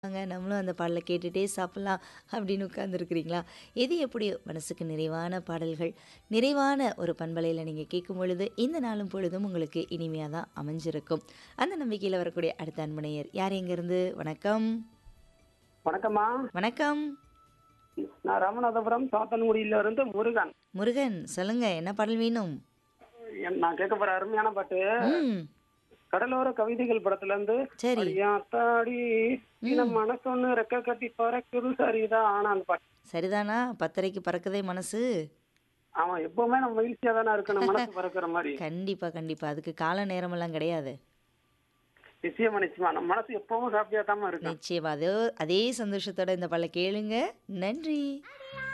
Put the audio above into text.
வாங்க நம்மளும் அந்த பாடல கேட்டுட்டே சாப்பிடலாம் அப்படின்னு உட்காந்துருக்கிறீங்களா எது எப்படி மனசுக்கு நிறைவான பாடல்கள் நிறைவான ஒரு பண்பலையில் நீங்கள் கேட்கும் பொழுது இந்த நாளும் பொழுதும் உங்களுக்கு இனிமையாக தான் அமைஞ்சிருக்கும் அந்த நம்பிக்கையில் வரக்கூடிய அடுத்த அன்பனையர் யார் எங்கேருந்து வணக்கம் வணக்கம்மா வணக்கம் நான் ராமநாதபுரம் சாத்தன்குடியில இருந்து முருகன் முருகன் சொல்லுங்க என்ன பாடல் வேணும் என் நான் கேட்க போற அருமையான பாட்டு ம் கடலோர கவிதைகள் படத்துல இருந்து சரி அடியாத்தாடி நம்ம மனசொன்னு ரெக்க கட்டி பறக்குது சரிதான் ஆனா அந்த பாட்டு சரிதானா பத்தரைக்கு பறக்குதே மனசு ஆமா எப்பவுமே நம்ம மகிழ்ச்சியா தானே இருக்கணும் மனசு பறக்குற மாதிரி கண்டிப்பா கண்டிப்பா அதுக்கு கால நேரமெல்லாம் கிடையாது நிச்சயமா நிச்சயமா நம்ம மனசு எப்பவும் ஹாப்பியா தான் இருக்கு நிச்சயமா அதே அதே சந்தோஷத்தோட இந்த பாடலை கேளுங்க நன்றி